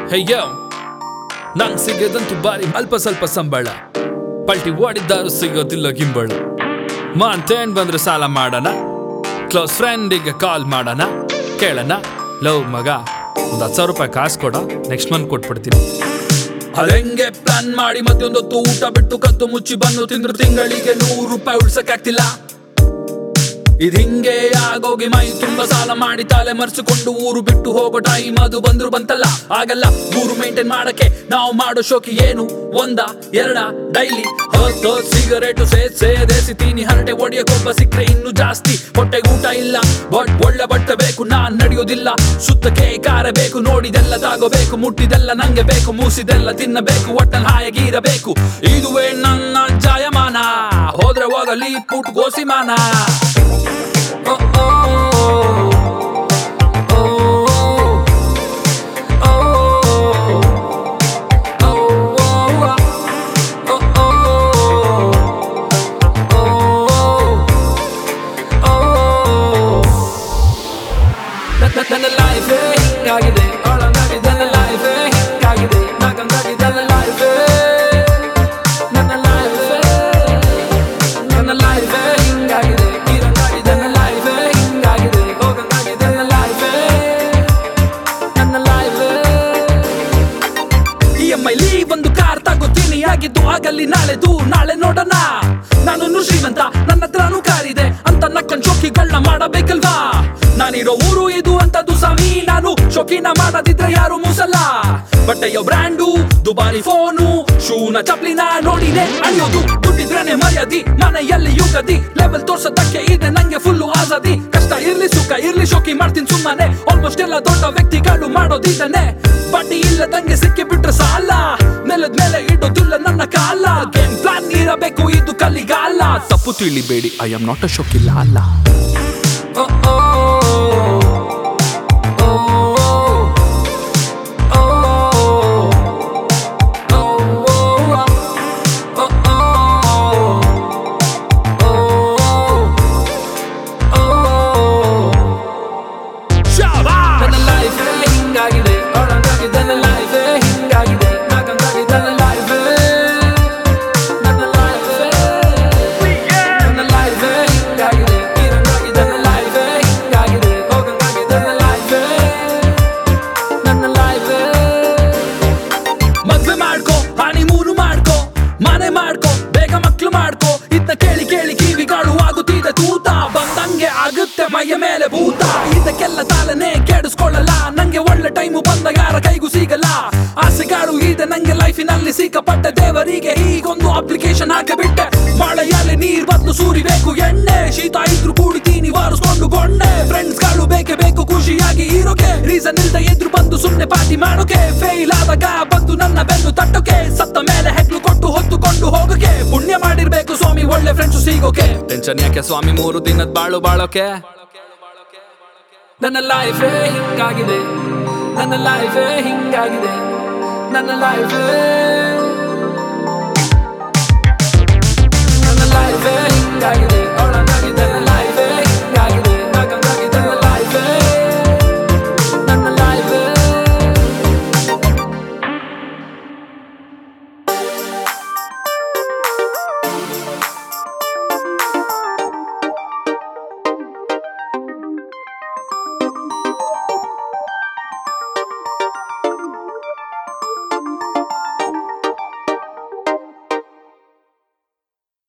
ಹೆಯ್ಯೋ ನಂಗ್ ಸಿಗದಂತೂ ಬಾರಿ ಅಲ್ಪ ಸ್ವಲ್ಪ ಸಂಬಳ ಪಲ್ಟಿ ಓಡಿದ್ದಾರು ಸಿಗೋದಿಲ್ಲ ಗಿಂಬಳ ಮಾಂತೇನ್ ಬಂದ್ರೆ ಸಾಲ ಮಾಡೋಣ ಕ್ಲೋಸ್ ಫ್ರೆಂಡಿಗೆ ಕಾಲ್ ಮಾಡೋಣ ಕೇಳೋಣ ಲವ್ ಮಗ ಒಂದು ಹತ್ತು ಸಾವಿರ ರೂಪಾಯಿ ಕಾಸು ಕೊಡ ನೆಕ್ಸ್ಟ್ ಮಂತ್ ಕೊಟ್ಬಿಡ್ತೀನಿ ಅದಂಗೆ ಪ್ಲಾನ್ ಮಾಡಿ ಮತ್ತೊಂದೊತ್ತು ಊಟ ಬಿಟ್ಟು ಕದ್ದು ಮುಚ್ಚಿ ಬಂದು ತಿಂದ್ರು ತಿಂಗಳಿಗೆ ನೂರು ರೂಪಾಯಿ ಉಳ್ಸಕ್ಕಾಗ್ತಿಲ್ಲ ಇದ್ ಹಿಂಗೆ ಆಗೋಗಿ ಮೈ ತುಂಬಾ ಸಾಲ ಮಾಡಿ ತಲೆ ಮರ್ಸಿಕೊಂಡು ಊರು ಬಿಟ್ಟು ಹೋಗೋ ಟೈಮ್ ಅದು ಬಂದ್ರು ಬಂತಲ್ಲ ಆಗಲ್ಲ ಊರು ಮೇಂಟೈನ್ ಮಾಡಕ್ಕೆ ನಾವು ಮಾಡೋ ಶೋಕಿ ಏನು ಒಂದ ಎರಡ ಡೈಲಿ ಹೊತ್ತು ಸಿಗರೇಟು ಸೇದ್ ಸೇದೇಸಿತೀನಿ ಹರಟೆ ಒಡೆಯಕ್ಕೊಬ್ಬ ಸಿಕ್ರೆ ಇನ್ನು ಜಾಸ್ತಿ ಹೊಟ್ಟೆಗೆ ಊಟ ಇಲ್ಲ ಬಟ್ ಒಳ್ಳೆ ಬಟ್ಟೆ ಬೇಕು ನಾನ್ ನಡೆಯೋದಿಲ್ಲ ಸುತ್ತಕ್ಕೆ ಕಾರ ಬೇಕು ನೋಡಿದೆಲ್ಲ ತಾಗೋಬೇಕು ಮುಟ್ಟಿದೆಲ್ಲ ನಂಗೆ ಬೇಕು ಮೂಸಿದೆಲ್ಲ ತಿನ್ನಬೇಕು ಒಟ್ಟಲ್ಲಿ ಹಾಯಾಗಿರಬೇಕು ಇದುವೇ ನನ್ನ ಜಾಯಮಾನ ಹೋದ್ರೆ ಹೋಗಲಿ ಪುಟ್ ಗೋಸಿಮಾನ Oh, oh, oh, oh, oh, ನನ್ನ ಲೈಫ್ ಹಿಂಗಾಗಿದೆ ಒಳಗಾಗಿ ನನ್ನ ಲೈಫ್ ಹಿಂಗಾಗಿದೆ ನಾಗಂಗಾಗಿ ನನ್ನ ಲೈಫ್ ನನ್ನ ಲೈಫ್ ನನ್ನ ಲೈಫ್ ಹಿಂಗಾಗಿದೆ ಇರಂಗಾಗಿ ನನ್ನ ಲೈಫ್ ಹಿಂಗಾಗಿದೆ ಹೋಗಂಗಾಗಿ ನನ್ನ ಲೈಫ್ ನನ್ನ ಲೈಫ್ ಇ ಎಂ ಐಲಿ ಒಂದು ಕಾರ್ ತಗೋತೀನಿ ಆಗಿದ್ದು ಆಗಲಿ ನಾಳೆದು ನಾಳೆ ನೋಡೋಣ ನಾನು ಶ್ರೀಮಂತ ನನ್ನ ಹತ್ರನೂ ಕಾರಿದೆ ಅಂತ ನಕ್ಕನ್ ಶೋಕಿಗಳನ್ನ ಮಾಡಬೇಕಲ್ವಾ ನಾನಿರೋ ಊರು ಇದು ಅಂತದ್ದು ಸ್ವಾಮಿ ನಾನು ಶೋಕಿನ ಮಾಡದಿದ್ರೆ ಯಾರು ಮೂಸಲ್ಲ ಬಟ್ಟೆಯ ಬ್ರ್ಯಾಂಡು ದುಬಾರಿ ಫೋನು ಶೂನ ಚಪ್ಲಿನ ನೋಡಿನೆ ಅಳಿಯೋದು ದುಡ್ಡಿದ್ರೇನೆ ಮರ್ಯಾದಿ ಮನೆಯಲ್ಲಿ ಯುಗದಿ ಲೆವೆಲ್ ತೋರ್ಸೋದಕ್ಕೆ ಇದೆ ನಂಗೆ ಫುಲ್ಲು ಆಜಾದಿ ಕಷ್ಟ ಇರ್ಲಿ ಸುಖ ಇರ್ಲಿ ಶೋಕಿ ಮಾಡ್ತೀನಿ ಸುಮ್ಮನೆ ಆಲ್ಮೋಸ್ಟ್ ಎಲ್ಲ ದೊಡ್ಡ ವ್ಯಕ್ತಿಗಳು ಮಾಡೋದಿದ್ದಾನೆ ಬಡ್ಡಿ ಇಲ್ಲದಂಗೆ ಸಿಕ್ಕಿ ಬಿಟ್ರೆ ಸಾಲ ನೆಲದ ಮೇಲೆ ಇಡೋದಿಲ್ಲ ನನ್ನ ಕಾಲ ಗೇಮ್ ಪ್ಲಾನ್ ಇರಬೇಕು ಇದು ಕಲಿಗಾಲ ತಪ್ಪು ತಿಳಿಬೇಡಿ ಐ ಆಮ್ ನಾಟ್ ಅ ಶೋಕಿಲ್ಲ ಅಲ್ಲ Oh, oh, oh, oh, oh, ನನ್ನ ಲೈಫ್ ಹಿಂಗಾಗಿದೆ ಅವಳಂಗಾಗಿ ನನ್ನ ಲೈಫ್ ಹಿಂಗಾಗಿದೆ ನಾಗಂಗಾಗಿ ನನ್ನ ಲೈಫ್ ನನ್ನ ಲೈಫ್ ನನ್ನ ಲೈಫ್ ಹಿಂಗಾಗಿದೆ ಇರಂಗಾಗಿ ನನ್ನ ಲೈಫ್ ಹಿಂಗಾಗಿದೆ ಹೋಗಂಗಾಗಿ ನನ್ನ ಲೈಫ್ ನನ್ನ ಲೈಫ್ ಮದ್ವೆ ಮಾಡ್ಕೋ ಹಾನಿ ಮೂರು ಮಾಡ್ಕೋ ಮನೆ ಮಾಡ್ಕೋ ಬೇಗ ಮಕ್ಳು ಮಾಡ್ಕೋ ಇದನ್ನ ಕೇಳಿ ಕೇಳಿ ಕಿವಿಗಳು ಆಗುತ್ತಿದೆ ತೂತ ಬಂದಂಗೆ ಆಗುತ್ತೆ ಮೈಯ ಮೇಲೆ ಭೂತ ಇದಕ್ಕೆಲ್ಲ ತಾಲನೆ ಕೆಡಿಸ್ಕೊಳ್ಳಲ್ಲ ನಂಗೆ ಒಳ್ಳೆ ಟೈಮು ಬಂದಾಗ ಯಾರ ಕೈಗೂ ಸಿಗಲ್ಲ ಆಸೆಗಳು ಇದೆ ನಂಗೆ ಲೈಫಿನಲ್ಲಿ ಸಿಕ್ಕಪಟ್ಟೆ ದೇವರಿಗೆ ಈಗೊಂದು ಅಪ್ಲಿಕೇಶನ್ ಹಾಕಿಬಿಟ್ಟೆ ಮಳೆಯಲ್ಲಿ ನೀರ್ ಬದಲು ಸುರಿಬೇಕು ಎಣ್ಣೆ ಶೀತ ಇದ್ರು ಕುಡಿತೀನಿ ವಾರಿಸ್ಕೊಂಡು ಗೊಂಡೆ ಫ್ರೆಂಡ್ಸ್ ಗಳು ಬೇಕೇ ಬೇಕು ಖುಷಿಯಾಗಿ ಇರೋಕೆ ರೀಸನ್ ಇಲ್ದ ಎದ್ರು ಬಂದು ಸುಮ್ನೆ ಪಾರ್ಟಿ ಮಾಡೋಕೆ ಫೇಲ್ ಆದಾಗ ಬಂದು ನನ್ನ ಬೆನ್ನು ತಟ್ಟೋಕೆ ಸತ್ತ ಮೇಲೆ ಹೆಗ್ಲು ಕೊಟ್ಟು ಹೊತ್ತುಕೊಂಡು ಹೋಗೋಕೆ ಪುಣ್ಯ ಮಾಡಿರ್ಬೇಕು ಸ್ವಾಮಿ ಒಳ್ಳೆ ಫ್ರೆಂಡ್ಸ್ ಸಿಗೋಕೆ ಟೆನ್ಷನ್ ಯಾಕೆ ಸ್ವಾಮಿ ಮೂರು ದಿನದ ಬಾಳು ಬಾಳೋಕೆ ನನ್ನ ಲೈಫ್ ಹಿಂಗಾಗಿದೆ ನನ್ನ ಲೈಫ್ ಹಿಂಗಾಗಿದೆ ನನ್ನ ಲೈಫ್ ನನ್ನ ಲೈಫ್ ಹಿಂಗಾಗಿದೆ